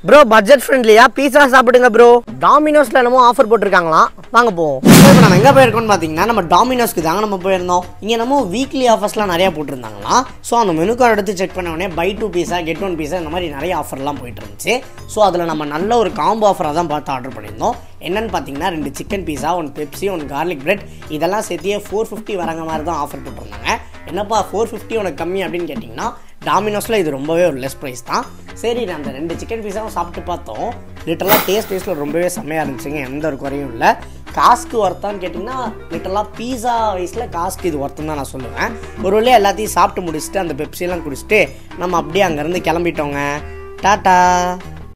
bro budget ஃப்ரெண்ட்லியா பீஸா சாப்பிடுங்க bro டாமினோஸ்ல என்னமோ ஆஃபர் போட்டிருக்காங்களாம் வாங்க போவோம் இப்போ நம்ம எங்கே போயிருக்கோம்னு பார்த்தீங்கன்னா நம்ம டாமினோஸ்க்கு தாங்க நம்ம போயிருந்தோம் இங்கே நம்ம வீக்லி ஆஃபர்ஸ்லாம் நிறையா போட்டிருந்தாங்களாம் ஸோ அந்த மெனு கார்டு எடுத்து செக் பண்ண உடனே buy two pizza get one pizza இந்த மாதிரி நிறைய ஆஃபர்லாம் போயிட்டு இருந்துச்சு ஸோ அதில் நம்ம நல்ல ஒரு காம்போ ஆஃபராக தான் பார்த்து ஆர்டர் பண்ணியிருந்தோம் என்னன்னு பார்த்தீங்கன்னா ரெண்டு chicken pizza one Pepsi one garlic bread இதெல்லாம் சேர்த்தியே ஃபோர் ஃபிஃப்டி வரங்க மாதிரி தான் ஆஃபர் போட்டிருந்தாங்க என்னப்பா ஃபோர் ஃபிஃப்டி உனக்கு கம்மி அப்படின்னு கேட்டிங்கன்னா டாமினோஸில் இது ரொம்பவே ஒரு லெஸ் ப்ரைஸ் தான் சரி நான் அந்த ரெண்டு சிக்கன் பீஸாவும் சாப்பிட்டு பார்த்தோம் லிட்டரலாக டேஸ்ட் டேஸ்ட்டில் ரொம்பவே செம்மையாக இருந்துச்சுங்க எந்த ஒரு குறையும் இல்லை காசுக்கு ஒர்த்தான்னு கேட்டிங்கன்னா லிட்டரலாக பீஸா வயசில் காசுக்கு இது ஒர்த்துன்னு தான் நான் சொல்லுவேன் ஒரு வழியாக எல்லாத்தையும் சாப்பிட்டு முடிச்சுட்டு அந்த பெப்சியெல்லாம் குடிச்சிட்டு நம்ம அப்படியே அங்கேருந்து கிளம்பிட்டோங்க டாட்டா